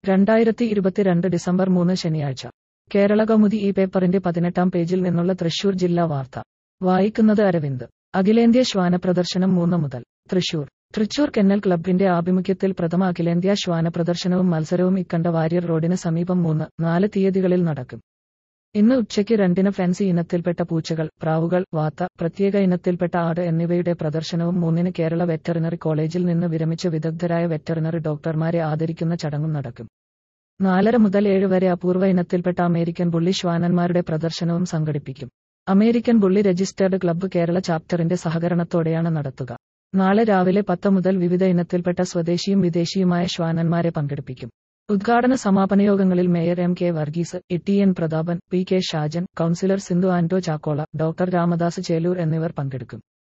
രണ്ടായിരത്തി ഇരുപത്തിരണ്ട് ഡിസംബർ മൂന്ന് ശനിയാഴ്ച കേരള കൗമുദി ഈ പേപ്പറിന്റെ പതിനെട്ടാം പേജിൽ നിന്നുള്ള തൃശൂർ ജില്ലാ വാർത്ത വായിക്കുന്നത് അരവിന്ദ് അഖിലേന്ത്യാ ശ്വാന പ്രദർശനം മൂന്ന് മുതൽ തൃശൂർ തൃശൂർ കെന്നൽ ക്ലബിന്റെ ആഭിമുഖ്യത്തിൽ പ്രഥമ അഖിലേന്ത്യാ ശ്വാന പ്രദർശനവും മത്സരവും ഇക്കണ്ട വാര്യർ റോഡിന് സമീപം മൂന്ന് നാല് തീയതികളിൽ നടക്കും ഇന്ന് ഉച്ചയ്ക്ക് രണ്ടിന് ഫാൻസി ഇനത്തിൽപ്പെട്ട പൂച്ചകൾ പ്രാവുകൾ വാത്ത പ്രത്യേക ഇനത്തിൽപ്പെട്ട ആട് എന്നിവയുടെ പ്രദർശനവും മൂന്നിന് കേരള വെറ്ററിനറി കോളേജിൽ നിന്ന് വിരമിച്ച വിദഗ്ധരായ വെറ്ററിനറി ഡോക്ടർമാരെ ആദരിക്കുന്ന ചടങ്ങും നടക്കും നാലര മുതൽ ഏഴ് വരെ അപൂർവ ഇനത്തിൽപ്പെട്ട അമേരിക്കൻ ബുള്ളി ശ്വാനന്മാരുടെ പ്രദർശനവും സംഘടിപ്പിക്കും American bully registered club Kerala ചാപ്റ്ററിന്റെ സഹകരണത്തോടെയാണ് നടത്തുക നാളെ രാവിലെ പത്ത് മുതൽ വിവിധ ഇനത്തിൽപ്പെട്ട സ്വദേശിയും വിദേശിയുമായ ശ്വാനന്മാരെ പങ്കെടുപ്പിക്കും ഉദ്ഘാടന സമാപന യോഗങ്ങളിൽ mayor M K Varghese A T N Prathapan P K Shajan councillor Sindhu Anto Chakkola doctor Ramadas Chelur എന്നിവർ പങ്കെടുക്കും